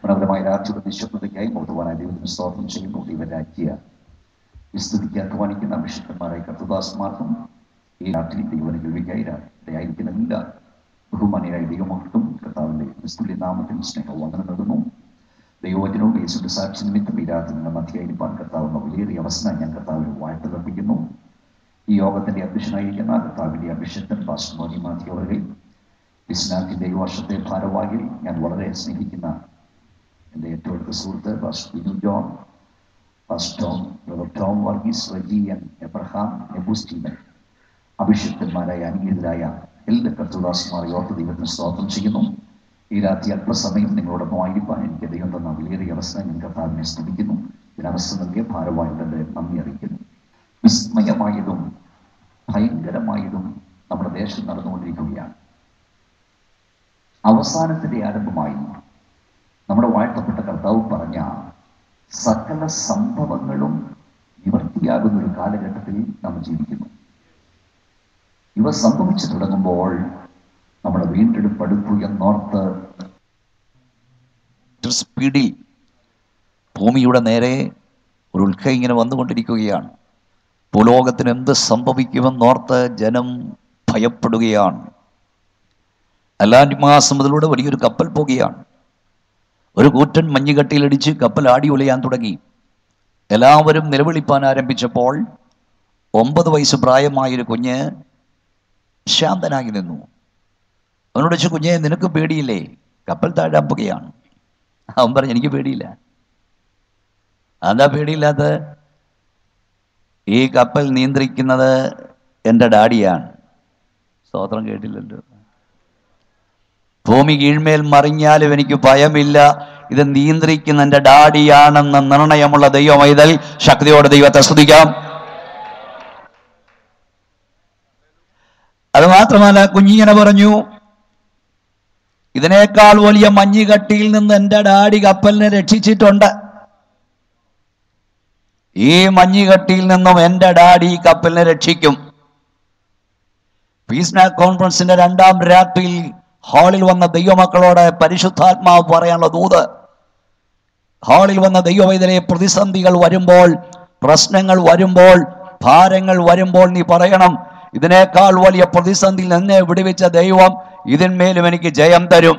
മനോഹരമായ രാജ്യത്തെ നിശബ്ദതയ്ക്കായി മുഴുവനായി ദൈവത്തിന് സ്തോത്രം ചെയ്യുന്നു ദൈവരാജ്യ വിസ്തുതിക്ക് അധ്വാനിക്കുന്ന അഭിഷിക്തന്മാരായ കർത്തദാസന്മാർക്കും ഈ രാത്രി ദൈവനെ കേൾവിക്കായി ആയിരിക്കുന്ന എല്ലാ ബഹുമാനിയായ ദൈവമക്കൾക്കും കർത്താവിന്റെ ക്രിസ്തുവിന്റെ നാമത്തിൽ സ്നേഹം വന്ദനം നൽകുന്നു ദൈവവചനവും യേശുവിന്റെ സാക്ഷി നിമിത്തം ഈ രാത്രി നമ്മുടെ മധ്യയായിരിക്കാൻ കർത്താവിന്റെ വലിയ അവസ്ഥ ഞാൻ കർത്താവിന് വാഴ്ത്ത ലഭിക്കുന്നു ഈ യോഗത്തിന്റെ അധ്യക്ഷനായിരിക്കുന്ന കർത്താവിന്റെ അഭിഷക്തൻ പാസ്റ്റർ മോനി മാത്യു അവരുടെ ഇസ്ലാമിന്റെ ഈ വർഷത്തെ ഭാരവാഹിൽ ഞാൻ വളരെ സ്നേഹിക്കുന്ന എൻ്റെ ഏറ്റവും അടുത്ത സുഹൃത്ത് pastor Binu John pastor Tom brother Tom Varghese Reji N Abraham Nebu Steven അഭിഷിക്തന്മാരായ അനുഗീതരായ എല്ലാ കർത്തദാസന്മാരെ ഓർത്ത് ദൈവത്തിന് സ്തോത്രം ചെയ്യുന്നു ഈ രാത്രി അല്പസമയം നിങ്ങളോടൊപ്പമായിരിക്കാൻ എനിക്ക് ദൈവം തന്ന വലിയ അവസ്ഥ ഞാൻ കർത്താവിനെ സ്തുതിക്കുന്നു ഇതിനവസ്ഥ നൽകിയ ഭാരവാഹികളുടെ നന്ദി അറിയിക്കുന്നു വിസ്മയമായതും ഭയങ്കരമായതും നമ്മുടെ ദേശം നടന്നുകൊണ്ടിരിക്കുകയാണ് അവസാനത്തിന്റെ ആരംഭമായി നമ്മുടെ വാഴ്ത്തപ്പെട്ട കർത്താവ് പറഞ്ഞ സകല സംഭവങ്ങളും നിവർത്തിയാകുന്ന ഒരു കാലഘട്ടത്തിൽ നാം ജീവിക്കുന്നു ഇവ സംഭവിച്ചു തുടങ്ങുമ്പോൾ നമ്മുടെ വീണ്ടെടുപ്പ് അടുത്തു എന്നോർത്ത് സ്പീഡിൽ ഭൂമിയുടെ നേരെ ഒരു ഉൽക്ക ഇങ്ങനെ വന്നുകൊണ്ടിരിക്കുകയാണ് ഭൂലോകത്തിന് എന്ത് സംഭവിക്കുമെന്നോർത്ത് ജനം ഭയപ്പെടുകയാണ് അല്ലാൻഡ് മഹാസമുദ്രത്തിലൂടെ വലിയൊരു കപ്പൽ പോകുകയാണ് ഒരു കൂറ്റൻ മഞ്ഞുകട്ടിയിലടിച്ച് കപ്പൽ ആടി ഉലയാൻ തുടങ്ങി എല്ലാവരും നിലവിളിപ്പാൻ ആരംഭിച്ചപ്പോൾ ഒമ്പത് വയസ്സ് പ്രായമായൊരു കുഞ്ഞ് ശാന്തനായി നിന്നു അവനോട് വെച്ച് കുഞ്ഞെ നിനക്ക് പേടിയില്ലേ കപ്പൽ താഴാൻ പോകുകയാണ് അവൻ പറഞ്ഞു എനിക്ക് പേടിയില്ല അതാ പേടിയില്ലാത്ത ഈ കപ്പൽ നിയന്ത്രിക്കുന്നത് എൻ്റെ ഡാഡിയാണ് സ്തോത്രം കേട്ടില്ലല്ലോ ഭൂമി കീഴ്മേൽ മറിഞ്ഞാലും എനിക്ക് ഭയമില്ല ഇത് നിയന്ത്രിക്കുന്ന എൻ്റെ ഡാഡിയാണെന്ന നിർണയമുള്ള ദൈവമൈതൽ ശക്തിയോടെ ദൈവത്തെ സ്തുതിക്കാം അത് മാത്രമല്ല കുഞ്ഞിങ്ങനെ പറഞ്ഞു ഇതിനേക്കാൾ വലിയ മഞ്ഞുകട്ടിയിൽ നിന്ന് എൻ്റെ ഡാഡി കപ്പലിനെ രക്ഷിച്ചിട്ടുണ്ട് ഈ മഞ്ഞുകട്ടിയിൽ നിന്നും എൻ്റെ ഡാഡി ഈ കപ്പലിനെ രക്ഷിക്കും പീസ്ന കോൺഫറൻസിന്റെ രണ്ടാം രാത്രിയിൽ ഹാളിൽ വന്ന ദൈവമക്കളോട് പരിശുദ്ധാത്മാവ് പറയാനുള്ള ദൂത് ഹാളിൽ വന്ന ദൈവവൈദ്യരെ പ്രതിസന്ധികൾ വരുമ്പോൾ പ്രശ്നങ്ങൾ വരുമ്പോൾ ഭാരങ്ങൾ വരുമ്പോൾ നീ പറയണം ഇതിനേക്കാൾ വലിയ പ്രതിസന്ധിയിൽ എന്നെ വിടുവിച്ച ദൈവം ഇതിന്മേലും എനിക്ക് ജയം തരും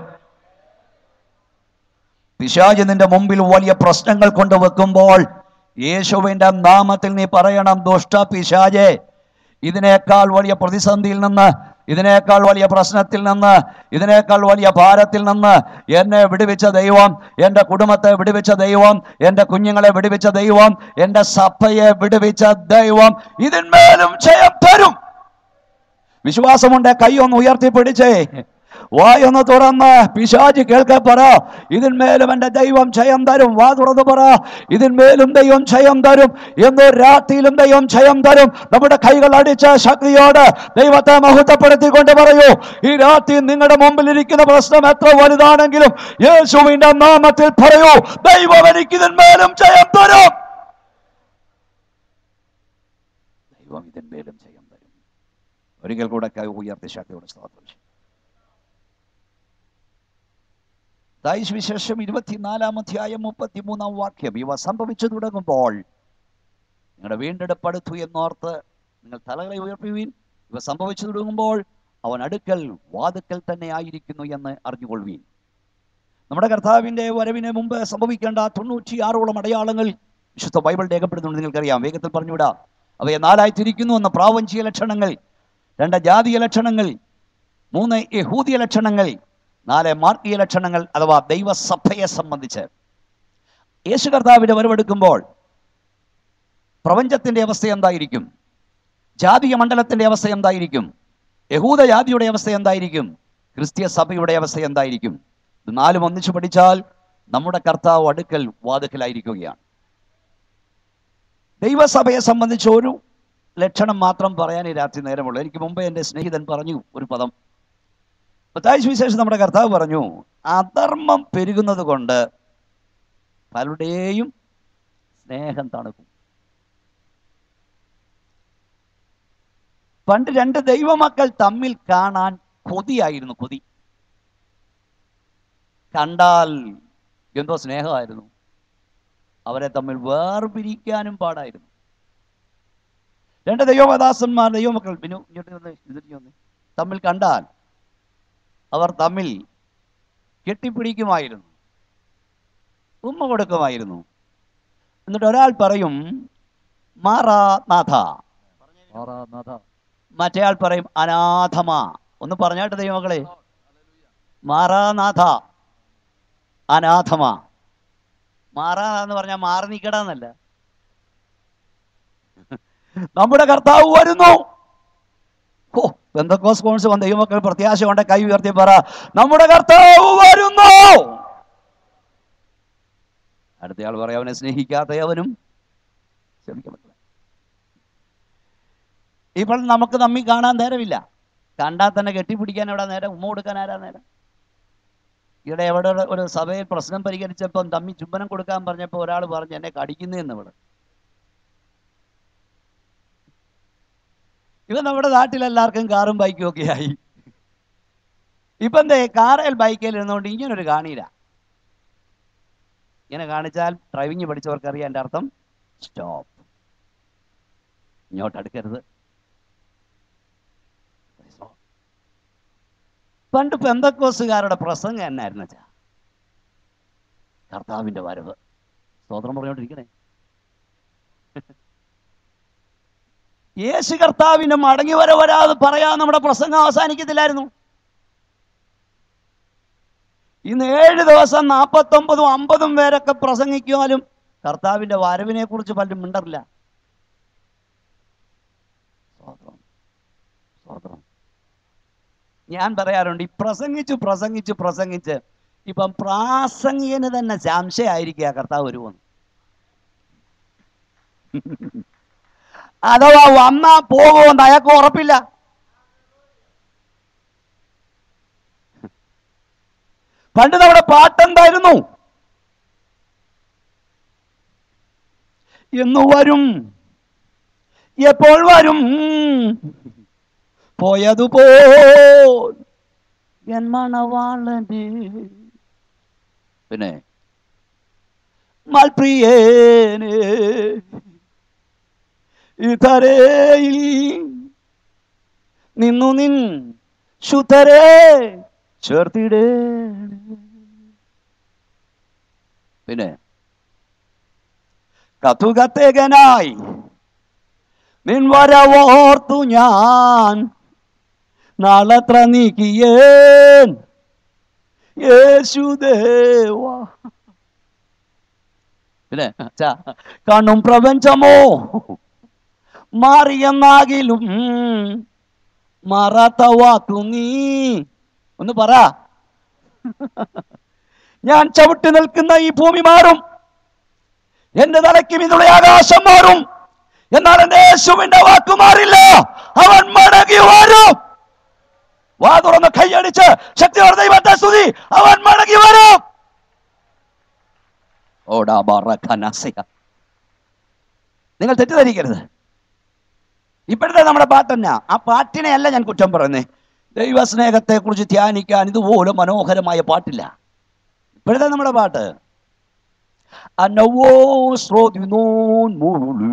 പിശാജ് നിന്റെ മുമ്പിൽ വലിയ പ്രശ്നങ്ങൾ കൊണ്ട് വെക്കുമ്പോൾ യേശുവിന്റെ നാമത്തിൽ നീ പറയണം ദുഷ്ട പിശാജെ ഇതിനേക്കാൾ വലിയ പ്രതിസന്ധിയിൽ നിന്ന് ഇതിനേക്കാൾ വലിയ പ്രശ്നത്തിൽ നിന്ന് ഇതിനേക്കാൾ വലിയ ഭാരത്തിൽ നിന്ന് എന്നെ വിടുവിച്ച ദൈവം എൻ്റെ കുടുംബത്തെ വിടുവിച്ച ദൈവം എൻ്റെ കുഞ്ഞുങ്ങളെ വിടുവിച്ച ദൈവം എൻ്റെ സഭയെ വിടുവിച്ച ദൈവം ഇതിന്മേലും ജയം തരും വിശ്വാസമുണ്ട് കൈ ഒന്ന് ഉയർത്തിപ്പിടിച്ചേ വായൊന്ന് തുറന്ന് പിശാചി കേൾക്കെ പറ ഇതിന്മേലും എൻ്റെ ദൈവം ജയം തരും വാ തുറന്ന് പറ ഇതിന്മേലും ദൈവം ജയം തരും എന്ന് രാത്രിയിലും ദൈവം ജയം തരും നമ്മുടെ കൈകൾ അടിച്ച ശക്തിയോട് ദൈവത്തെ മഹത്വപ്പെടുത്തിക്കൊണ്ട് പറയൂ ഈ രാത്രി നിങ്ങളുടെ മുമ്പിൽ ഇരിക്കുന്ന പ്രശ്നം എത്ര വലുതാണെങ്കിലും യേശുവിന്റെ നാമത്തിൽ പറയൂ ദൈവം എനിക്ക് ഇതിന്മേലും ജയം തരും ദൈവം ഇതിന്മേലും ജയം തരും ഒരിക്കൽ കൂടെ കൈ ഉയർത്തി ശക്തിയോട് സ്തോത്രം ചെയ്യും ദായിഷ് വിശേഷം ഇരുപത്തിനാലാം അധ്യായം മുപ്പത്തിമൂന്നാം വാക്യം ഇവ സംഭവിച്ചു തുടങ്ങുമ്പോൾ നിങ്ങളുടെ വീണ്ടെടുപ്പടുത്തു എന്നോർത്ത് നിങ്ങൾ തലകളെ ഉയർത്തുവീൻ ഇവ സംഭവിച്ചു തുടങ്ങുമ്പോൾ അവൻ അടുക്കൽ വാതുക്കൽ തന്നെ ആയിരിക്കുന്നു എന്ന് അറിഞ്ഞുകൊള്ളുവീൻ നമ്മുടെ കർത്താവിന്റെ വരവിന് മുമ്പ് സംഭവിക്കേണ്ട തൊണ്ണൂറ്റിയാറോളം അടയാളങ്ങൾ വിശുദ്ധ ബൈബിൾ രേഖപ്പെടുത്തുന്നുണ്ട് നിങ്ങൾക്കറിയാം വേഗത്തിൽ പറഞ്ഞുവിടാം അവയെ നാലായി തിരിക്കുന്നു എന്ന പ്രാപഞ്ചിക ലക്ഷണങ്ങൾ രണ്ട് ജാതീയ ലക്ഷണങ്ങൾ മൂന്ന് യഹൂദിയ ലക്ഷണങ്ങൾ നാല് മാർഗീയ ലക്ഷണങ്ങൾ അഥവാ ദൈവസഭയെ സംബന്ധിച്ച് യേശു കർത്താവിന്റെ വരവെടുക്കുമ്പോൾ പ്രപഞ്ചത്തിന്റെ അവസ്ഥ എന്തായിരിക്കും ജാതീയ മണ്ഡലത്തിന്റെ അവസ്ഥ എന്തായിരിക്കും യഹൂദ ജാതിയുടെ അവസ്ഥ എന്തായിരിക്കും ക്രിസ്തീയ സഭയുടെ അവസ്ഥ എന്തായിരിക്കും ഇത് നാലും ഒന്നിച്ചു പഠിച്ചാൽ നമ്മുടെ കർത്താവ് അടുക്കൽ വാതുക്കലായിരിക്കുകയാണ് ദൈവസഭയെ സംബന്ധിച്ച് ഒരു ലക്ഷണം മാത്രം പറയാൻ ഈ രാത്രി നേരമുള്ളൂ എനിക്ക് മുമ്പേ എൻ്റെ സ്നേഹിതൻ പറഞ്ഞു ഒരു പദം മത്തായി സുവിശേഷം നമ്മുടെ കർത്താവ് പറഞ്ഞു അധർമ്മം പെരുകുന്നത് കൊണ്ട് പലരുടെയും സ്നേഹം തണുക്കും പണ്ട് രണ്ട് ദൈവമക്കൾ തമ്മിൽ കാണാൻ കൊതിയായിരുന്നു കൊതി കണ്ടാൽ എന്തോ സ്നേഹമായിരുന്നു അവരെ തമ്മിൽ വേർപിരിക്കാനും പാടായിരുന്നു രണ്ട് ദൈവമദാസന്മാർ ദൈവമക്കൾ ബിനു ഇങ്ങോട്ട് വന്ന് ഇതിലേക്ക് വന്ന് തമ്മിൽ കണ്ടാൽ അവർ തമ്മിൽ കെട്ടിപ്പിടിക്കുമായിരുന്നു ഉമ്മ കൊടുക്കുമായിരുന്നു എന്നിട്ട് ഒരാൾ പറയും മാറാനാഥ മാറാനാഥ മറ്റേയാൾ പറയും അനാഥമ ഒന്ന് പറഞ്ഞാട്ട് ദൈവമക്കളെ മാറാനാഥ അനാഥമ മാറാ എന്ന് പറഞ്ഞാൽ മാറി നിൽക്കടാന്നല്ല നമ്മുടെ കർത്താവ് വരുന്നു ഓ ബന്ധക്കോസ് കോൺസ് വന്ന ദൈവമക്കൾ പ്രത്യാശ കൊണ്ട് കൈ ഉയർത്തി പറ നമ്മുടെ കർത്താവ് വരുന്നു അടുത്തയാൾ പറയാം അവനെ സ്നേഹിക്കാത്തവനും ക്ഷമിക്കാൻ പറ്റില്ല ഇപ്പോൾ നമുക്ക് തമ്മിൽ കാണാൻ നേരമില്ല കണ്ടാൽ തന്നെ കെട്ടിപ്പിടിക്കാൻ എവിടെ നേരം ഉമ്മ കൊടുക്കാൻ ആരാ നേരം ഇവിടെ എവിടെ ഒരു- ഒരു സഭയിൽ പ്രശ്നം പരിഹരിച്ചപ്പം തമ്മി ചുംബനം കൊടുക്കാൻ പറഞ്ഞപ്പോൾ ഒരാൾ പറഞ്ഞു എന്നെ കടിക്കുന്നതെന്ന് ഇവിടെ ഇവ നമ്മുടെ നാട്ടിൽ എല്ലാവർക്കും കാറും ബൈക്കും ഒക്കെ ആയി ഇപ്പം എന്തേ കാറിൽ ബൈക്കിൽ ഇരുന്നുകൊണ്ട് ഇങ്ങനൊരു കാണിയില്ല ഇങ്ങനെ കാണിച്ചാൽ ഡ്രൈവിംഗ് പഠിച്ചവർക്കറിയാം എൻ്റെ അർത്ഥം സ്റ്റോപ്പ് ഇങ്ങോട്ട് അടുക്കരുത് പണ്ട് പെന്തക്കോസുകാരുടെ പ്രസംഗം എന്നായിരുന്നു വെച്ചാ കർത്താവിന്റെ വരവ് സ്തോത്രം പറഞ്ഞോണ്ടിരിക്കണേ യേശു കർത്താവിന്റെ മടങ്ങി വരവരാതെ പറയാൻ നമ്മുടെ പ്രസംഗം അവസാനിക്കത്തില്ലായിരുന്നു ഇന്ന് ഏഴ് ദിവസം നാൽപ്പത്തൊമ്പതും അമ്പതും പേരൊക്കെ പ്രസംഗിക്കുവാനും കർത്താവിന്റെ വരവിനെ കുറിച്ച് പലരും മിണ്ടറില്ല സ്തോത്രം സ്തോത്രം ഞാൻ പറയാറുണ്ട് ഈ പ്രസംഗിച്ച് പ്രസംഗിച്ച് പ്രസംഗിച്ച് ഇപ്പം പ്രാസംഗികന് തന്നെ സംശയമായിരിക്കുക കർത്താവ് വരുമെന്ന് അഥവാ വന്നാ പോകുമെന്ന് അയാൾക്ക് ഉറപ്പില്ല പണ്ട് നമ്മുടെ പാട്ടെന്തായിരുന്നു എന്ന് വരും എപ്പോൾ വരും പോയതുപോൽ എൻ മണവാളന് പിന്നെ മൽപ്രിയേന് ഇതരയിൽ നിന്നു നിൻ ശുദ്ധരെ ചേർത്തിടേ പിന്നെ കത്തുകത്തേകനായി നിൻ വരവോർത്തു ഞാൻ നാളത്ര നീക്കിയേൻ യേശുദേവ പിന്നെ അച്ഛാ, കാണും പ്രപഞ്ചമോ മാറിയെന്നാകിലും മാറാത്ത വാക്കു നീ ഒന്ന് പറ ഞാൻ ചവിട്ടി നിൽക്കുന്ന ഈ ഭൂമി മാറും എന്റെ തലയ്ക്കും ഇതിനുള്ള ആകാശം മാറും എന്നാൽ എന്റെ യേശുവിന്റെ വാക്ക് മാറില്ല അവൻ മടങ്ങി വരും വാ തുറന്ന് കൈയടിച്ച് ശക്തിയോടെ ദൈവത്തെ സ്തുതി അവൻ മടങ്ങി വരും ഓടാ ബറഖനസിയ. നിങ്ങൾ തെറ്റിദ്ധരിക്കരുത് ഇപ്പോഴത്തെ നമ്മുടെ പാട്ട് തന്നെ ആ പാട്ടിനെ അല്ല ഞാൻ കുറ്റം പറയുന്നേ ദൈവസ്നേഹത്തെ കുറിച്ച് ധ്യാനിക്കാൻ ഇതുപോലെ മനോഹരമായ പാട്ടില്ല ഇപ്പോഴത്തെ നമ്മുടെ പാട്ട് അന്നവോ ശ്രോതിനോൻ മൂളി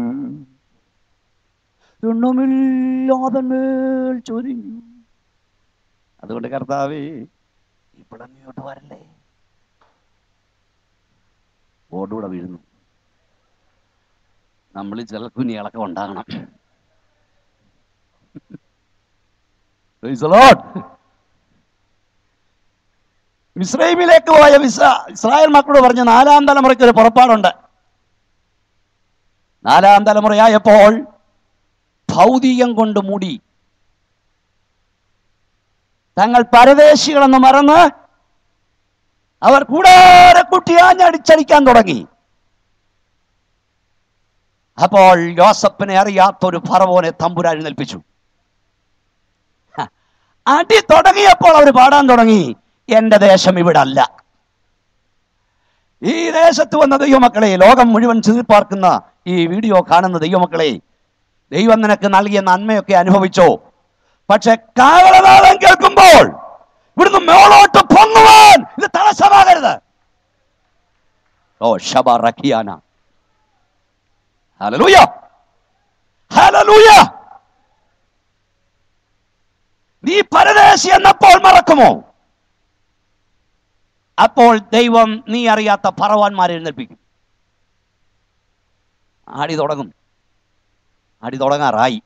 എണ്ണമില്ലാതെ മേൽ ചൊരിഞ്ഞു അതുകൊണ്ട് കർത്താവേ ഇവിടെ ഇങ്ങോട്ട് വരല്ലേ ഓടൂടെ വീഴുന്നു നമ്മൾ ചില കുനികളൊക്കെ ഉണ്ടാകണം Praise the Lord. മിസ്രൈമിലേക്ക് പോയ വിസ ഇസ്രായേൽ മക്കളോട് പറഞ്ഞ നാലാം തലമുറയ്ക്ക് ഒരു പുറപ്പാടുണ്ട് നാലാം തലമുറയായപ്പോൾ ഭൗതികം കൊണ്ട് മൂടി തങ്ങൾ പരദേശികളെന്ന് മറന്ന് അവർ കൂടാരെ കുട്ടി ആഞ്ഞടിച്ചടിക്കാൻ തുടങ്ങി അപ്പോൾ യോസപ്പിനെ അറിയാത്തൊരു ഫറവോനെ തമ്പുരാൻ എഴുന്നേൽപ്പിച്ചു ഹ, അടി തുടങ്ങിയപ്പോൾ അവർ പാടാൻ തുടങ്ങി എന്റെ ദേശം ഇവിടെ അല്ല ഈ ദേശത്ത് വന്ന ദൈവമക്കളെ ലോകം മുഴുവൻ ചീർപ്പാർക്കുന്ന ഈ വീഡിയോ കാണുന്ന ദൈവമക്കളെ ദൈവം നിനക്ക് നൽകിയ നന്മയൊക്കെ അനുഭവിച്ചോ പക്ഷെ കാവലനാദം കേൾക്കുമ്പോൾ ഇവിടുന്ന് മേളോട്ട് പൊങ്ങുവാൻ ഇത് തടസ്സമാകരുത് ഓ ഷബ റഖിയാന ഹല്ലേലൂയ ഹല്ലേലൂയ നീ പരദേശി എന്നപ്പോൾ മറക്കുമോ അപ്പോൾ ദൈവം നീ അറിയാത്ത പറവാന്മാരെ എഴുന്നേൽപ്പിക്കും ആടി തുടങ്ങും ആടി തുടങ്ങാറായി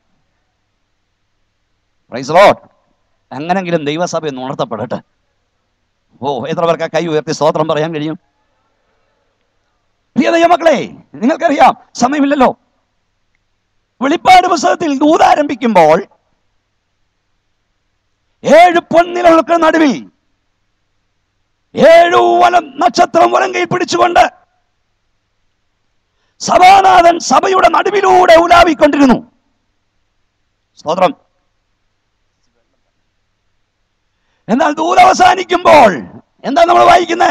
പ്രൈസ് ലോട്ട് എങ്ങനെങ്കിലും ദൈവസഭ ഒന്ന് ഉണർത്തപ്പെടട്ടെ ഓ എത്ര പേർക്ക് ആ കൈ ഉയർത്തി സ്തോത്രം പറയാൻ കഴിയും പ്രിയ ദൈവമക്കളെ നിങ്ങൾക്കറിയാം സമയമില്ലല്ലോ വെളിപ്പാട് പുസ്തകത്തിൽ ദൂതാരംഭിക്കുമ്പോൾ ഏഴ് പൊന്നിലകൾക്ക് നടുവിൽ ഏഴു വലം നക്ഷത്രം വലം കൈ പിടിച്ചുകൊണ്ട് സഭാനാഥൻ സഭയുടെ നടുവിലൂടെ ഉലാവിക്കൊണ്ടിരുന്നു സ്തോത്രം എന്നാൽ ദൂത് അവസാനിക്കുമ്പോൾ എന്താ നമ്മൾ വായിക്കുന്നത്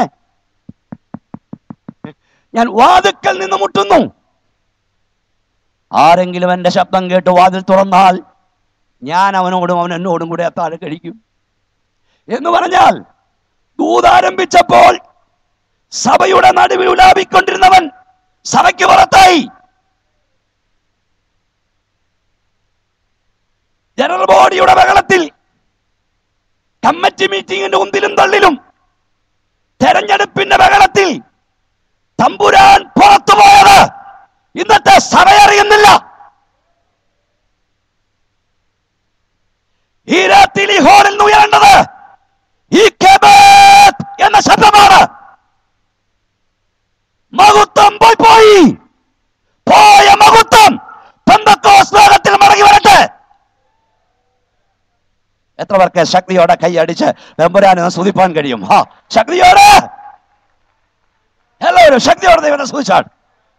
ഞാൻ വാതുക്കൽ നിന്ന് മുട്ടുന്നു ആരെങ്കിലും എന്റെ ശബ്ദം കേട്ട് വാതിൽ തുറന്നാൽ ഞാൻ അവനോടും അവൻ എന്നോടും കൂടെ അത്താഴം കഴിക്കും എന്ന് പറഞ്ഞാൽ ദൂതാരംഭിച്ചപ്പോൾ സഭയുടെ നടുവിൽ ഉലാവിക്കൊണ്ടിരുന്നവൻ സഭയ്ക്ക് പുറത്തായി ജനറൽ ബോഡിയുടെ ബഹളത്തിൽ കമ്മിറ്റി മീറ്റിംഗിന്റെ ഉന്തിലും തള്ളിലും തെരഞ്ഞെടുപ്പിന്റെ ബഹളത്തിൽ തമ്പുരാൻ പുറത്തു പോയത് ഇന്നത്തെ സഭ അറിയുന്നില്ല ഈ രാത്രിയിൽ ഈ ഹോളിൽ നിന്ന് ഉയരേണ്ടത് ഈ കെബേത്ത് എന്ന ശബ്ദമാണ് മഹത്വം പോയി പോയി പോയ മഹത്വം പെന്തക്കോസ് ലോകത്തിൽ മടങ്ങി വരട്ടെ എത്ര പേർക്ക് ശക്തിയോടെ കൈയടിച്ച് വെമ്പുരാനെ സ്തുതിപ്പാൻ കഴിയും ഹാ ശക്തിയോടെ എല്ലാവരും ശക്തിയോടെ ദൈവത്തെ സ്തുതിച്ചാണ്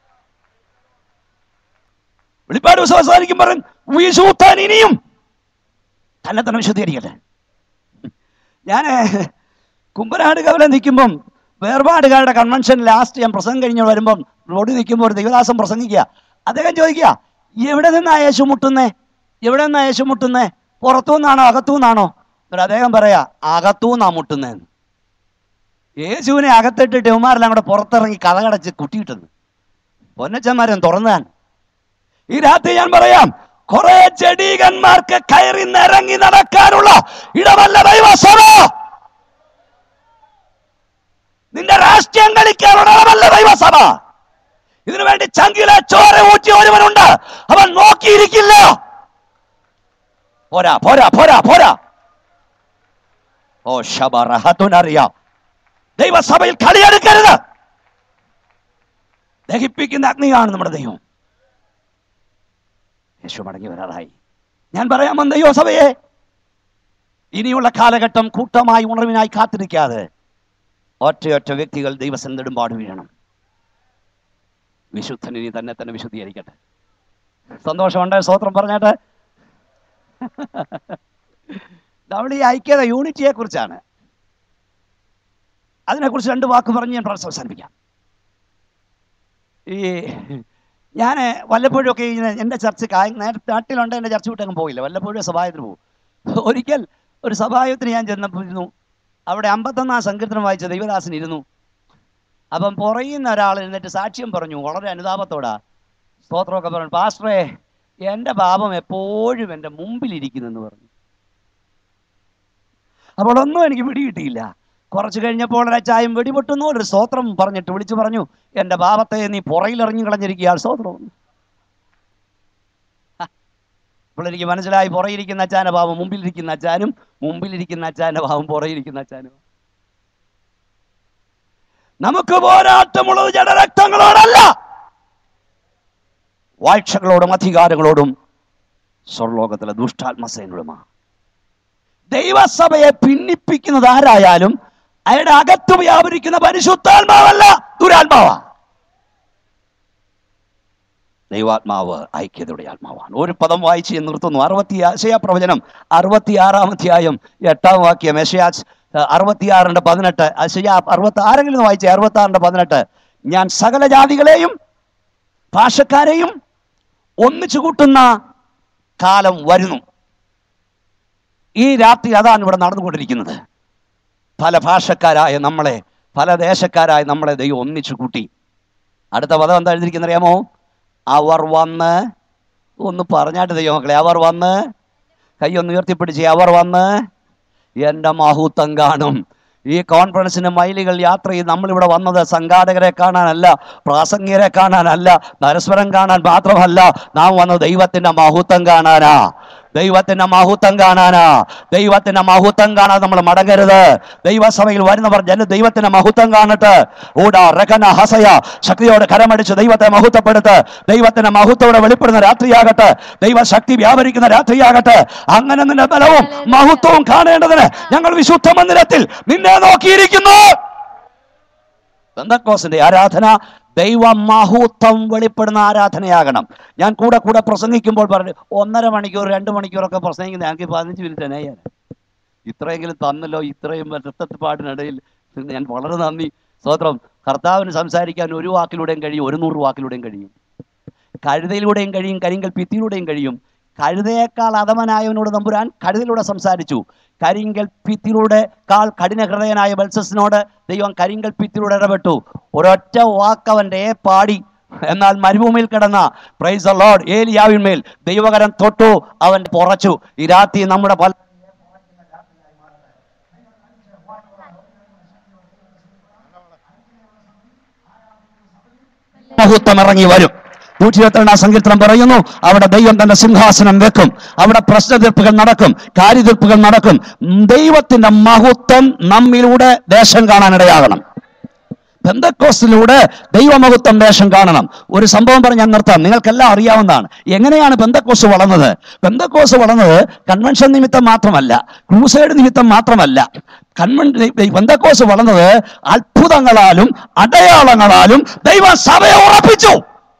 വെളിപ്പാട് ദിവസം അവസാനിക്കും പറയും വിശുദ്ധൻ ഇനിയും തന്നെ തന്നെ വിശുദ്ധീകരിക്കട്ടെ ഞാൻ കുമ്പനാട് കവല നിൽക്കുമ്പം വേർപാടുകാരുടെ കൺവെൻഷൻ ലാസ്റ്റ് ഞാൻ പ്രസംഗം കഴിഞ്ഞ് വരുമ്പം റോഡിൽ നിൽക്കുമ്പോൾ ഒരു ദൈവദാസം പ്രസംഗിക്കുക അദ്ദേഹം ചോദിക്കുക എവിടെ നിന്നാ യേശു മുട്ടുന്നേ എവിടെ നിന്നാ യേശു മുട്ടുന്നേ പുറത്തു നിന്നാണോ അകത്തു നിന്നാണോ എന്നിട്ട് അദ്ദേഹം പറയാ അകത്തു നിന്നാ മുട്ടുന്നേന്ന് യേശുവിനെ അകത്തിട്ടിട്ട് ഇവന്മാരെല്ലാം കൂടെ പുറത്തിറങ്ങി കഥകടച്ച് കുട്ടിയിട്ടെന്ന് പൊന്നച്ചന്മാരൻ തുറന്നാൻ ഈ രാത്രി ഞാൻ പറയാം കുറെ ചെടീകന്മാർക്ക് കയറി നിരങ്ങി നടക്കാനുള്ള ഇടമല്ല ദൈവസഭ നിന്റെ രാഷ്ട്രീയം കളിക്കാനുള്ള ഇടമല്ല ദൈവസഭ ഇതിനു വേണ്ടി ചങ്കിലെ ചോര ഊറ്റി ഒരുവനുണ്ട് അവൻ നോക്കിയിരിക്കില്ല പോരാ പോരാ പോരാ പോരാ ഓ ശബറഹത്തുനറിയാം ദൈവസഭയിൽ കളിയെടുക്കരുത് ദഹിപ്പിക്കുന്ന അഗ്നിയാണ് നമ്മുടെ ദൈവം യേശു മടങ്ങി വരാറായി ഞാൻ പറയാൻ വന്ന ദൈവസഭയെ ഇനിയുള്ള കാലഘട്ടം കൂട്ടമായി ഉണർവിനായി കാത്തിരിക്കാതെ ഒറ്റയൊറ്റ വ്യക്തികൾ ദൈവസന്ധടുമ്പാട് വീഴണം വിശുദ്ധൻ ഇനി തന്നെ തന്നെ വിശുദ്ധീകരിക്കട്ടെ സന്തോഷമുണ്ട് സ്വത്രം പറഞ്ഞാട്ട് നമ്മൾ ഈ ഐക്യത യൂണിറ്റിയെ കുറിച്ചാണ് അതിനെക്കുറിച്ച് രണ്ട് വാക്ക് പറഞ്ഞ് ഞാൻ പ്രശ്നം അവസാനിപ്പിക്കാം ഈ ഞാൻ വല്ലപ്പോഴും ഒക്കെ ഇങ്ങനെ എൻ്റെ ചർച്ച നേരത്തെ നാട്ടിലുണ്ട് എൻ്റെ ചർച്ച വിട്ടങ്ങ് പോയില്ല വല്ലപ്പോഴും സഭായത്തിന് പോകും ഒരിക്കൽ ഒരു സഭായത്തിന് ഞാൻ ചെന്നപ്പോൾ ഇരുന്നു അവിടെ അമ്പത്തൊന്നാം സങ്കീർത്തനം വായിച്ച ദൈവദാസൻ ഇരുന്നു അപ്പം പുറയുന്ന ഒരാൾ എന്നിട്ട് സാക്ഷ്യം പറഞ്ഞു വളരെ അനുതാപത്തോടാ സ്തോത്രമൊക്കെ പറഞ്ഞു പാസ്റ്ററേ എൻ്റെ പാപം എപ്പോഴും എൻ്റെ മുമ്പിലിരിക്കുന്നെന്ന് പറഞ്ഞു അപ്പോൾ ഒന്നും എനിക്ക് പിടികിട്ടിയില്ല കുറച്ച് കഴിഞ്ഞപ്പോൾ ഒരച്ചായും വെടിപൊട്ടുന്നു ഒരു സ്തോത്രം പറഞ്ഞിട്ട് വിളിച്ചു പറഞ്ഞു എൻ്റെ പാപത്തെ നീ പുറയിലെറിഞ്ഞു കളഞ്ഞിരിക്കുക സ്തോത്രം അപ്പോൾ എനിക്ക് മനസ്സിലായി പുറയിരിക്കുന്ന അച്ചാൻ്റെ ഭാവം മുമ്പിലിരിക്കുന്ന അച്ചാനും മുമ്പിലിരിക്കുന്ന അച്ചാൻ്റെ ഭാവം പുറയിരിക്കുന്ന അച്ചാനും നമുക്ക് പോരാട്ടമുള്ളത് ജഡരക്തങ്ങളോടല്ല വാഴ്ചകളോടും അധികാരങ്ങളോടും സ്വർലോകത്തിലെ ദുഷ്ടാത്മസേനോടുമാണ് ദൈവസഭയെ ഭിന്നിപ്പിക്കുന്നത് ആരായാലും അയാളുടെ അകത്ത് വ്യാപരിക്കുന്ന പരിശുദ്ധാത്മാവല്ല ദുരാത്മാവാ ദൈവാത്മാവ് ഐക്യതയുടെ ആത്മാവാണ് ഒരു പദം വായിച്ച് ഞാൻ നിർത്തുന്നു അറുപത്തി അശയ പ്രവചനം അറുപത്തിയാറാം അധ്യായം എട്ടാം വാക്യം എഷയാസ് അറുപത്തിയാറിന്റെ പതിനെട്ട് അശയ അറുപത്തി ആരെങ്കിലും വായിച്ചേ അറുപത്തി ആറിന്റെ പതിനെട്ട് ഞാൻ സകല ജാതികളെയും ഭാഷക്കാരെയും ഒന്നിച്ചു കൂട്ടുന്ന കാലം വരുന്നു ഈ രാത്രി അതാണ് ഇവിടെ നടന്നുകൊണ്ടിരിക്കുന്നത് പല ഭാഷക്കാരായ നമ്മളെ പല ദേശക്കാരായ നമ്മളെ ദൈവം ഒന്നിച്ചു കൂട്ടി അടുത്ത പദം എന്താ എഴുതിയിരിക്കുന്ന അറിയാമോ അവർ വന്ന് ഒന്ന് പറഞ്ഞാട്ട് ദൈവം മക്കളെ അവർ വന്ന് കൈ ഒന്ന് ഉയർത്തിപ്പിടിച്ച് അവർ വന്ന് എൻ്റെ മഹൂത്തം കാണും ഈ കോൺഫറൻസിന് മൈലുകൾ യാത്ര ചെയ്ത് നമ്മളിവിടെ വന്നത് സംഘാടകരെ കാണാനല്ല പ്രാസംഗികരെ കാണാനല്ല പരസ്പരം കാണാൻ മാത്രമല്ല നാം വന്നത് ദൈവത്തിന്റെ മഹൂത്തം കാണാനാ ദൈവത്തിന്റെ മഹൂത്തം കാണാനാ ദൈവത്തിന്റെ മഹൂത്തം കാണാൻ നമ്മൾ മടങ്ങരുത് ദൈവസഭയിൽ വരുന്നവർ ജന ദൈവത്തിന്റെ മഹൂത്തം കാണട്ടെ ഊടാ റകന ഹസയ ശക്തിയോടെ കരമടിച്ച് ദൈവത്തെ മഹൂത്തപ്പെടുത്ത് ദൈവത്തിന്റെ മഹൂത്തോടെ വെളിപ്പെടുന്ന രാത്രിയാകട്ടെ ദൈവശക്തി വ്യാപരിക്കുന്ന രാത്രിയാകട്ടെ അങ്ങനെ നിന്റെ ബലവും മഹത്വവും കാണേണ്ടതിന് ഞങ്ങൾ വിശുദ്ധ മന്ദിരത്തിൽ നിന്നെ നോക്കിയിരിക്കുന്നു ബന്ധക്കോസിന്റെ ആരാധന ദൈവ മഹൂത്വം വെളിപ്പെടുന്ന ആരാധനയാകണം ഞാൻ കൂടെ കൂടെ പ്രസംഗിക്കുമ്പോൾ പറഞ്ഞു ഒന്നര മണിക്കൂർ രണ്ട് മണിക്കൂറൊക്കെ പ്രസംഗിക്കുന്ന ഞങ്ങൾക്ക് പതിനഞ്ച് മിനിറ്റ് തന്നെ ചെയ്യാൻ ഇത്രയെങ്കിലും തന്നല്ലോ ഇത്രയും രക്തപ്പാടിനിടയിൽ ഞാൻ വളരെ നന്ദി സ്തോത്രം കർത്താവിന് സംസാരിക്കാൻ ഒരു വാക്കിലൂടെയും കഴിയും ഒരു നൂറ് വാക്കിലൂടെയും കഴിയും കഴുതയിലൂടെയും കഴിയും കരിങ്കൽ ഭിത്തിയിലൂടെയും കഴിയും കഴുതയേക്കാൾ അധമനായവനോട് നമ്പുരാൻ കഴുതയിലൂടെ സംസാരിച്ചു കരിങ്കൽ ഭിത്തിയിലൂടെ കാൾ കഠിന ഹൃദയനായ ബൽസസിനോട് ദൈവം കരിങ്കൽ ഭിത്തിയിലൂടെ ഇടപെട്ടു ഒരൊറ്റ വാക്കവന്റെ പാടി എന്നാൽ മരുഭൂമിയിൽ കിടന്ന പ്രൈസ് ലോഡ് ഏലിയാവിന്മേൽ ദൈവകരം തൊട്ടു അവൻ പുറച്ചു ഈ രാത്രി നമ്മുടെ പല മഹത്വം ഇറങ്ങി വരും നൂറ്റി ഇരുപത്തിരണ്ടാം സങ്കീർത്തനം പറയുന്നു അവിടെ ദൈവം തന്റെ സിംഹാസനം വെക്കും അവിടെ പ്രശ്നതീർപ്പുകൾ നടക്കും കാര്യതീർപ്പുകൾ നടക്കും ഉം, ദൈവത്തിന്റെ മഹത്വം നമ്മിലൂടെ ദേശം കാണാനിടയാകണം ബന്ധക്കോസിലൂടെ ദൈവമഹത്വം ദേശം കാണണം ഒരു സംഭവം പറഞ്ഞ് ഞാൻ നിർത്താം നിങ്ങൾക്കെല്ലാം അറിയാവുന്നതാണ് എങ്ങനെയാണ് ബന്ധക്കോസ് വളർന്നത് ബന്ധക്കോസ് വളർന്നത് കൺവെൻഷൻ നിമിത്തം മാത്രമല്ല ക്രൂസൈഡ് നിമിത്തം മാത്രമല്ല കൺവെൻ ബന്ധക്കോസ് വളർന്നത് അത്ഭുതങ്ങളാലും അടയാളങ്ങളാലും ദൈവ സഭയെ ഉറപ്പിച്ചു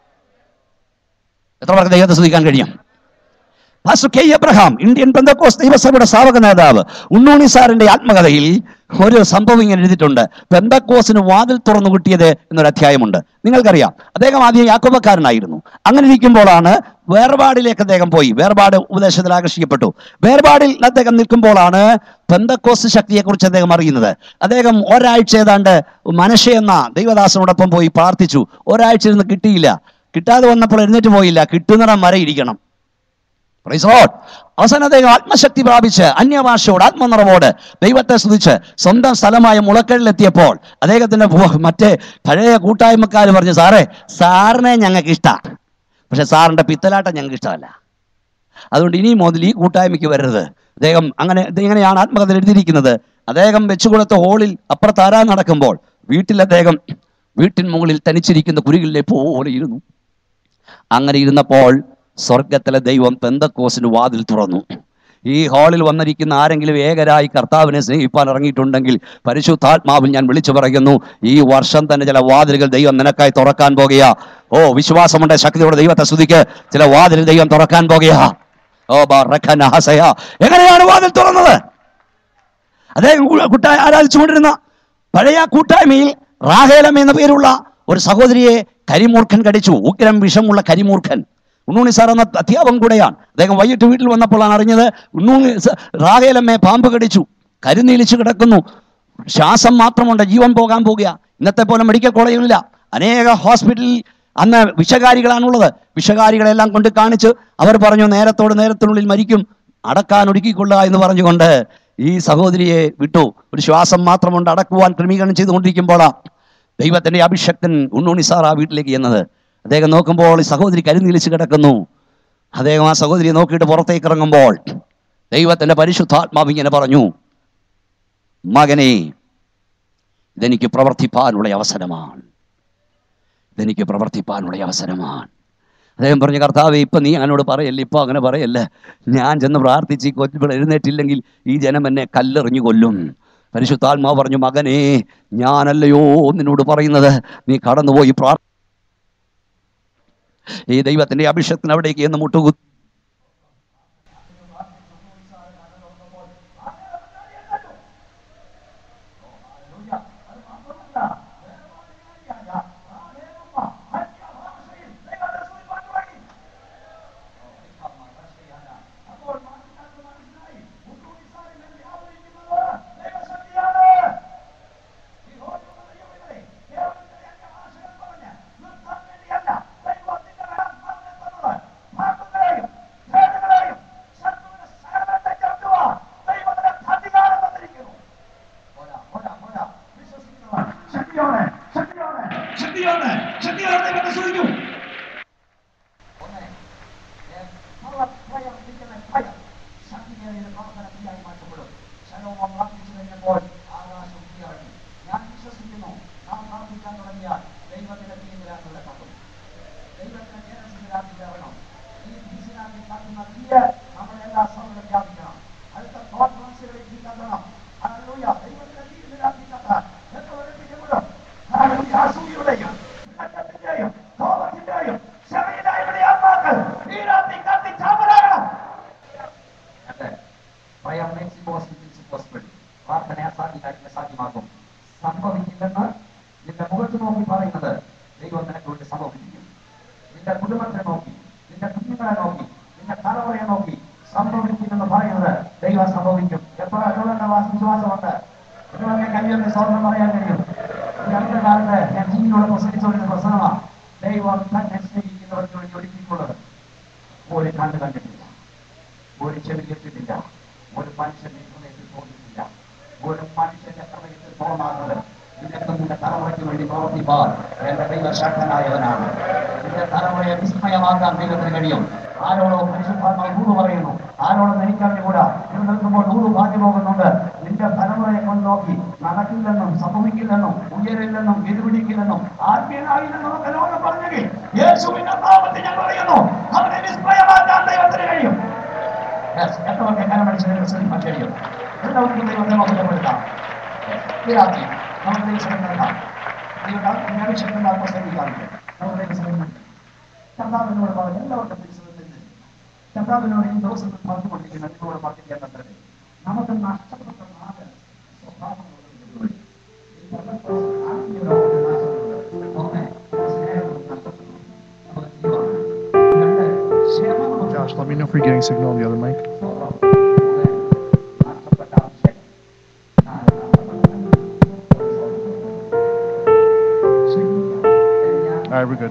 എത്ര പേർക്ക് ദൈവത്തെ സ്തുതിക്കാൻ കഴിയും pastor K Abraham Indian Pentecost ദൈവസഭയുടെ സ്ഥാപക നേതാവ് ഉണ്ണൂണി സാറിന്റെ ആത്മകഥയിൽ ഒരു സംഭവം ഇങ്ങനെ എഴുതിയിട്ടുണ്ട് ബന്ധക്കോസിന് വാതിൽ തുറന്നു കിട്ടിയത് എന്നൊരു അധ്യായമുണ്ട് നിങ്ങൾക്കറിയാം അദ്ദേഹം ആദ്യം യാക്കോബക്കാരനായിരുന്നു അങ്ങനെ ഇരിക്കുമ്പോഴാണ് വേർപാടിലേക്ക് അദ്ദേഹം പോയി വേർപാട് ഉപദേശത്തിൽ ആകർഷിക്കപ്പെട്ടു വേർപാടിൽ അദ്ദേഹം നിൽക്കുമ്പോഴാണ് ബന്ധക്കോസ് ശക്തിയെക്കുറിച്ച് അദ്ദേഹം അറിയുന്നത് അദ്ദേഹം ഒരാഴ്ച ഏതാണ്ട് മനശ എന്ന ദൈവദാസനോടൊപ്പം പോയി പ്രാർത്ഥിച്ചു ഒരാഴ്ച ഇരുന്ന് കിട്ടിയില്ല കിട്ടാതെ വന്നപ്പോൾ എഴുന്നേറ്റ് പോയില്ല കിട്ടുന്നിടം വരെ ഇരിക്കണം Praise the Lord. അവസാനം അദ്ദേഹം ആത്മശക്തി പ്രാപിച്ച് അന്യഭാഷയോട് ആത്മനിറവോട് ദൈവത്തെ സ്തുതിച്ച് സ്വന്തം സ്ഥലമായ മുളക്കഴിലെത്തിയപ്പോൾ അദ്ദേഹത്തിന്റെ ഭൂ- മറ്റേ പഴയ കൂട്ടായ്മക്കാർ പറഞ്ഞു സാറേ സാറിനെ ഞങ്ങൾക്ക് ഇഷ്ടമാണ് പക്ഷെ സാറിന്റെ പിത്തലാട്ടം ഞങ്ങൾക്ക് ഇഷ്ടമല്ല അതുകൊണ്ട് ഇനി മുതൽ ഈ കൂട്ടായ്മയ്ക്ക് വരരുത് അദ്ദേഹം അങ്ങനെ ഇത് ഇങ്ങനെയാണ് ആത്മകഥയിൽ എഴുതിയിരിക്കുന്നത് അദ്ദേഹം വെച്ചുകൊടുത്ത ഹോളിൽ അപ്പുറത്താരാ നടക്കുമ്പോൾ വീട്ടിൽ അദ്ദേഹം വീട്ടിൻ മുകളിൽ തനിച്ചിരിക്കുന്ന കുരുകളിലെ പോലെ ഇരുന്നു അങ്ങനെ ഇരുന്നപ്പോൾ സ്വർഗത്തിലെ ദൈവം പെന്തക്കോസിന് വാതിൽ തുറന്നു ഈ ഹാളിൽ വന്നിരിക്കുന്ന ആരെങ്കിലും ഏകരായി കർത്താവിനെ സ്നേഹിപ്പാൻ ഇറങ്ങിയിട്ടുണ്ടെങ്കിൽ പരിശുദ്ധാത്മാവിൽ ഞാൻ വിളിച്ചു പറയുന്നു ഈ വർഷം തന്നെ ചില വാതിലുകൾ ദൈവം നിനക്കായി തുറക്കാൻ പോകുകയാ ഓ വിശ്വാസമുണ്ട് ശക്തിയോടെ ദൈവത്തെ സ്തുതിക്ക് ചില വാതിൽ ദൈവം തുറക്കാൻ പോകുകയാ ഓ ബറക്കന ഹസയ എങ്ങനെയാണ് വാതിൽ തുറന്നത് അദ്ദേഹം കൂ- കൂട്ടായി ആരാധിച്ചുകൊണ്ടിരുന്ന പഴയ കൂട്ടായ്മയിൽ റാഹേലം എന്ന പേരുള്ള ഒരു സഹോദരിയെ കരിമൂർഖൻ കടിച്ചു ഉഗ്രം വിഷമുള്ള കരിമൂർഖൻ ഉണ്ണൂണി സാർ എന്ന അധ്യാപകൻ കൂടെയാണ് അദ്ദേഹം വൈകിട്ട് വീട്ടിൽ വന്നപ്പോഴാണ് അറിഞ്ഞത് ഉണ്ണൂണി സ- റാഹേലമ്മയെ പാമ്പ് കടിച്ചു കരുനീലിച്ചു കിടക്കുന്നു ശ്വാസം മാത്രമുണ്ട് ജീവൻ പോകാൻ പോകുക ഇന്നത്തെ പോലെ മെഡിക്കൽ കോളേജിലില്ല അനേക ഹോസ്പിറ്റലിൽ അന്ന് വിഷകാരികളാണുള്ളത് വിഷകാരികളെല്ലാം കൊണ്ട് കാണിച്ച് അവർ പറഞ്ഞു നേരത്തോട് നേരത്തിനുള്ളിൽ മരിക്കും അടക്കാൻ ഒരുക്കിക്കൊള്ളുക എന്ന് പറഞ്ഞുകൊണ്ട് ഈ സഹോദരിയെ വിട്ടു ഒരു ശ്വാസം മാത്രമുണ്ട് അടക്കുവാൻ ക്രമീകരണം ചെയ്തുകൊണ്ടിരിക്കുമ്പോഴാ ദൈവത്തിന്റെ അഭിഷക്തൻ ഉണ്ണുണ്ണി സാർ ആ വീട്ടിലേക്ക് ചെന്നത് അദ്ദേഹം നോക്കുമ്പോൾ ഈ സഹോദരി കരുനീലിച്ച് കിടക്കുന്നു അദ്ദേഹം ആ സഹോദരിയെ നോക്കിയിട്ട് പുറത്തേക്ക് ഇറങ്ങുമ്പോൾ ദൈവത്തിന്റെ പരിശുദ്ധാത്മാവ് ഇങ്ങനെ പറഞ്ഞു മകനെ ഇതെനിക്ക് പ്രവർത്തിപ്പാനുള്ള അവസരമാണ് ഇതെനിക്ക് പ്രവർത്തിപ്പാനുള്ള അവസരമാണ് അദ്ദേഹം പറഞ്ഞു കർത്താവെ ഇപ്പം നീ എന്നോട് പറയല്ലേ ഇപ്പം അങ്ങനെ പറയല്ലേ ഞാൻ ചെന്ന് പ്രാർത്ഥിച്ച് ഈ കൊച്ചിപ്പോൾ എഴുന്നേറ്റില്ലെങ്കിൽ ഈ ജനം എന്നെ കല്ലെറിഞ്ഞു കൊല്ലും പരിശുദ്ധാത്മാവ് പറഞ്ഞു മകനെ ഞാനല്ലയോ നിന്നോട് പറയുന്നത് നീ കടന്നുപോയി പ്രാർ ഈ ദൈവത്തിന്റെ അഭിഷേകത്തിന് അവിടേക്ക് എന്ന് മുട്ടുകു നിന്റെ പ്രാർത്ഥന ഫ്രീയായി മാറ്റപ്പെടും ശലോമോൻ പ്രാർത്ഥിച്ചു കഴിഞ്ഞപ്പോൾ ആകാശം ഫ്രീയായി ഞാൻ വിശ്വസിക്കുന്നു നാം പ്രാർത്ഥിക്കാൻ തുടങ്ങിയാൽ ദൈവത്തിന്റെ തീരുമാനങ്ങളുടെ കത്തും ദൈവത്തിന്റെ നേരം ഈ ബിസിനാക്കി കാട്ടുന്ന തീര് നമ്മളെല്ലാ സ്ഥലങ്ങളും വ്യാപിക്കണം അടുത്ത കോൺഫറൻസുകളിൽ തീ കത്തണം ഹല്ലേലൂയ ദൈവത്തിന്റെ തീരുമാനത്തി കത്താൻ എത്ര ഒരപ്പിക്കപ്പെടും ഹല്ലേലൂയ അസൂയയുടെയും കട്ടത്തിന്റെയും കോപത്തിന്റെയും ക്ഷമയുടെയും ആത്മാക്കൾ ഈ രാത്രി കത്തി ചാമ്പലാകണം അതെ ഭയം പോസിബിൾ പ്രാർത്ഥന അസാധ്യമായിട്ട് സാധ്യമാകും സംഭവിക്കില്ലെന്ന് നിന്റെ മുഖത്ത് നോക്കി പറയുന്നത് ദൈവം നിനക്ക് വേണ്ടി സംഭവിക്കും നിന്റെ കുടുംബത്തെ നോക്കി നിന്റെ കുഞ്ഞുങ്ങളെ നോക്കി നിന്റെ തലമുറയെ നോക്കി സംഭവിക്കുമെന്ന് പറയുന്നത് ദൈവം സംഭവിക്കും എത്ര എത്ര വിശ്വാസമുണ്ട് എത്ര കഴിയുന്ന സ്വർണ്ണം പറയാൻ കഴിയും ഈ അടുത്ത കാലത്ത് ഞാൻ ടിവിയിലൂടെ പ്രസംഗിച്ചുകൊണ്ടിരുന്ന പ്രസംഗമാണ് ദൈവം തന്നെ സ്നേഹിക്കുന്നവർക്ക് വേണ്ടി ഒരുക്കിയിട്ടുള്ളത് ഒരു കണ്ണ് കണ്ടിട്ടില്ല ഒരു ചെവി കേട്ടിട്ടില്ല ഒരു മനുഷ്യന്റെ ഹൃദയത്തിൽ തോന്നിയിട്ടില്ല ഒരു മനുഷ്യന്റെ ഹൃദയത്തിൽ തോന്നാത്തത് നിനക്ക് നിന്റെ തലമുറയ്ക്ക് വേണ്ടി പ്രവർത്തിപ്പാൻ എന്റെ ദൈവശക്തനായവനാണ് നിന്റെ തലമുറയെ വിസ്മയമാക്കാൻ ദൈവത്തിന് കഴിയും ആരോടോ പരിശുദ്ധാത്മാവ് നൂറ് പറയുന്നു ആരോടും എനിക്കറിഞ്ഞുകൂടാ ഇത് നിൽക്കുമ്പോൾ നൂറ് ഭാഗ്യ പോകുന്നുണ്ട് നിന്റെ തലമുറയെ കൊണ്ട് നോക്കി നടക്കില്ലെന്നും സംഭവിക്കില്ലെന്നും ഉയരില്ലെന്നും എതിർപിടിക്കില്ലെന്നും ആത്മീയനായില്ലെന്നും ഒക്കെ ലോകം പറഞ്ഞെങ്കിൽ യേശുവിന്റെ നാമത്തിൽ ഞാൻ പറയുന്നു അവനെ വിസ്മയമാക്കാൻ ദൈവത്തിന് കഴിയും Yes, എത്രയൊക്കെ കരമടിച്ചതിനെ ശ്രദ്ധിക്കാൻ കഴിയും എല്ലാവർക്കും ദൈവത്തെ മഹത്വപ്പെടുത്താം ഈ രാത്രി നമുക്ക് ദൈവം നൽകാം ദൈവം അഭിഷേകം ശ്രദ്ധിക്കാറുണ്ട് നമുക്ക് ദൈവം കർത്താവിനോട് പറഞ്ഞ് എല്ലാവർക്കും ദൈവത്തിൽ കർത്താവിനോട് ഈ ദിവസം പറഞ്ഞുകൊണ്ടിരിക്കുന്ന നിങ്ങളോട് പറഞ്ഞിരിക്കാൻ തന്നെ നമുക്ക് നഷ്ടപ്പെട്ട നാല് സ്വഭാവങ്ങളുണ്ട് ഈ പലപ്പോഴും ആത്മീയരാകുന്ന നാശങ്ങളുണ്ട് ഒന്ന് സ്നേഹം നഷ്ടപ്പെട്ടു നമുക്ക് ജീവമാണ് രണ്ട് ക്ഷമ നമുക്ക് Josh, let me know if you're getting signal on the other mic. All right, we're good.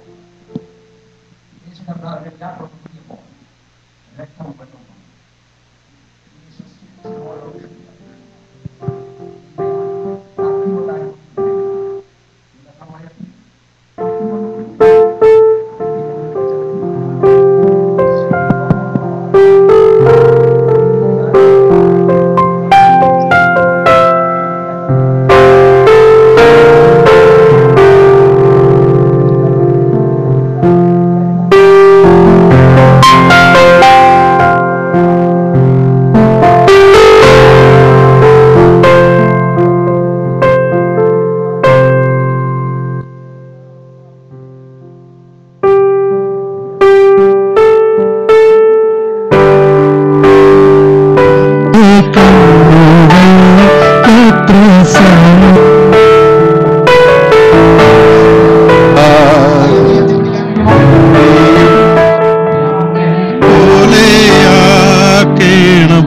പോലെയാക്കേണം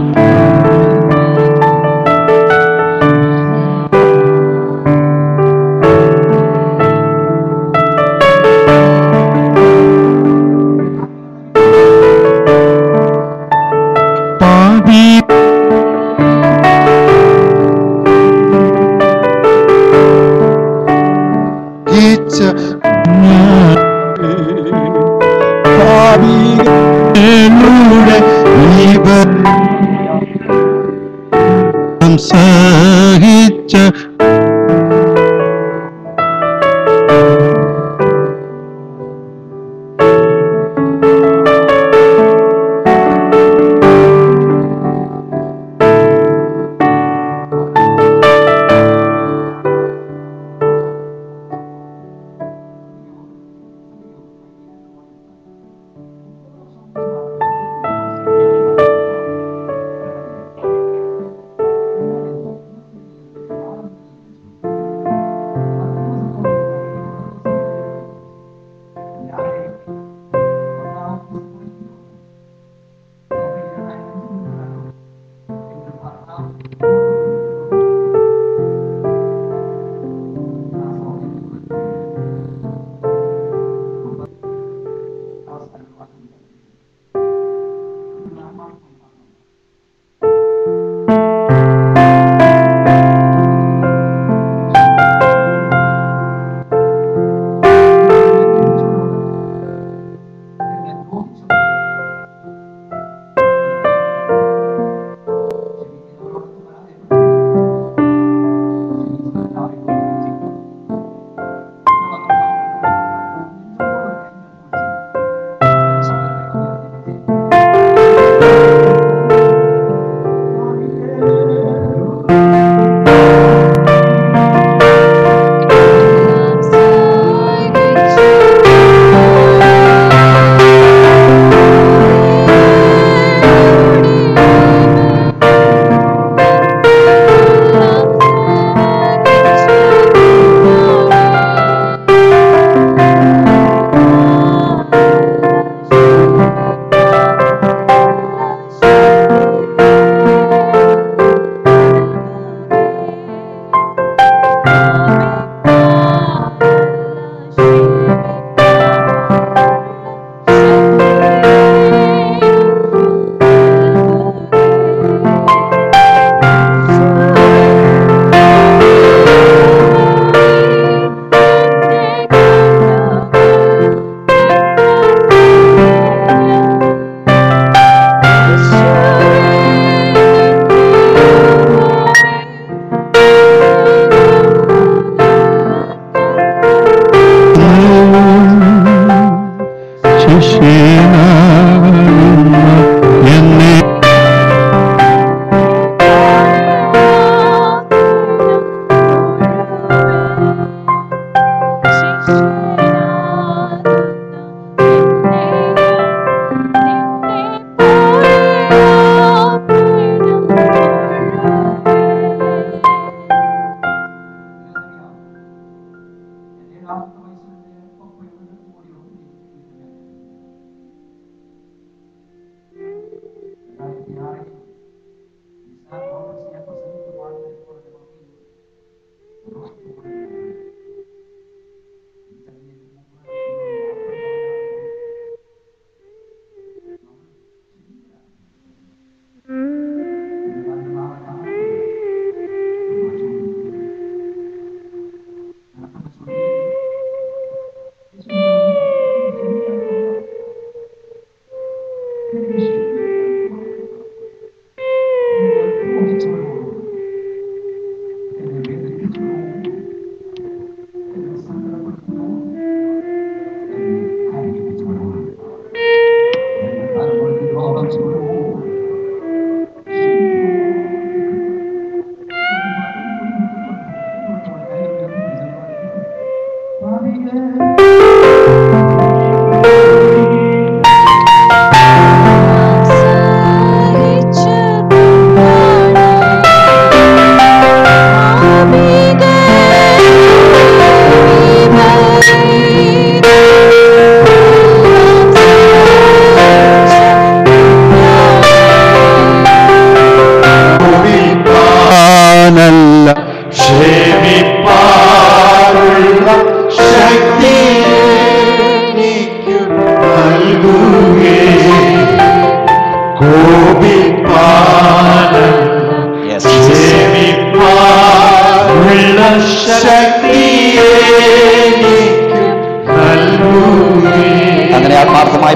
പാപി ഗീച്ച ഞാൻ പാപികളുടെ നീപം സഹിച്ച ും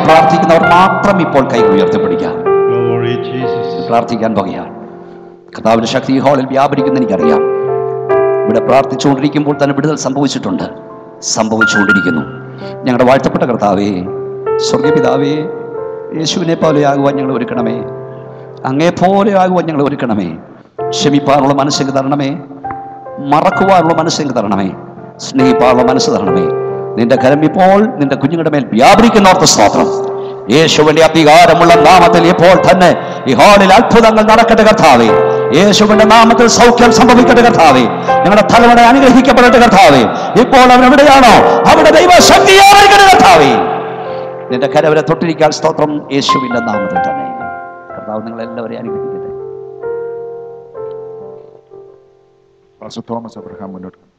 ആവശ്യമായി പ്രാർത്ഥിക്കുന്നവർ മാത്രം ഇപ്പോൾ കൈ ഉയർത്തിപ്പിടിക്കാം Glory Jesus. പ്രാർത്ഥിക്കാൻ പോകുകയാണ് കർത്താവിന്റെ ശക്തി ഈ ഹാളിൽ വ്യാപരിക്കുന്ന എനിക്കറിയാം ഇവിടെ പ്രാർത്ഥിച്ചുകൊണ്ടിരിക്കുമ്പോൾ തന്നെ വിടുതൽ സംഭവിച്ചിട്ടുണ്ട് സംഭവിച്ചുകൊണ്ടിരിക്കുന്നു ഞങ്ങളുടെ വാഴ്ത്തപ്പെട്ട കർത്താവേ സ്വർഗപിതാവേ യേശുവിനെ പോലെയാകുവാൻ ഞങ്ങൾ ഒരുക്കണമേ അങ്ങേ പോലെയാകുവാൻ ഞങ്ങൾ ഒരുക്കണമേ ക്ഷമിപ്പാനുള്ള മനസ്സിന് തരണമേ മറക്കുവാനുള്ള മനസ്സിന് തരണമേ സ്നേഹിപ്പാനുള്ള മനസ്സ് തരണമേ നിന്റെ കരം ഇപ്പോൾ നിന്റെ കുഞ്ഞുങ്ങളുടെ മേൽ വ്യാപരിക്കുന്നവർക്ക് സ്തോത്രം യേശുവിന്റെ അധികാരമുള്ള നാമത്തിൽ ഇപ്പോൾ തന്നെ ഈ ഹാളിൽ അത്ഭുതങ്ങൾ നടക്കട്ടെ കർത്താവേ യേശുവിന്റെ നാമത്തിൽ സൗഖ്യം സംഭവിക്കട്ടെ കർത്താവേ ഞങ്ങളുടെ തലമുറ അനുഗ്രഹിക്കപ്പെടട്ടെ കർത്താവേ ഇപ്പോൾ അവൻ എവിടെയാണോ അവിടെ ദൈവശക്തിയായിരിക്കട്ടെ കർത്താവേ നിന്റെ കരവരെ തൊട്ടിരിക്കാൻ സ്തോത്രം യേശുവിന്റെ നാമത്തിൽ തന്നെ കർത്താവ് നിങ്ങളെല്ലാവരെയും അനുഗ്രഹിക്കട്ടെ Pastor Thomas Abraham മുന്നോട്ട്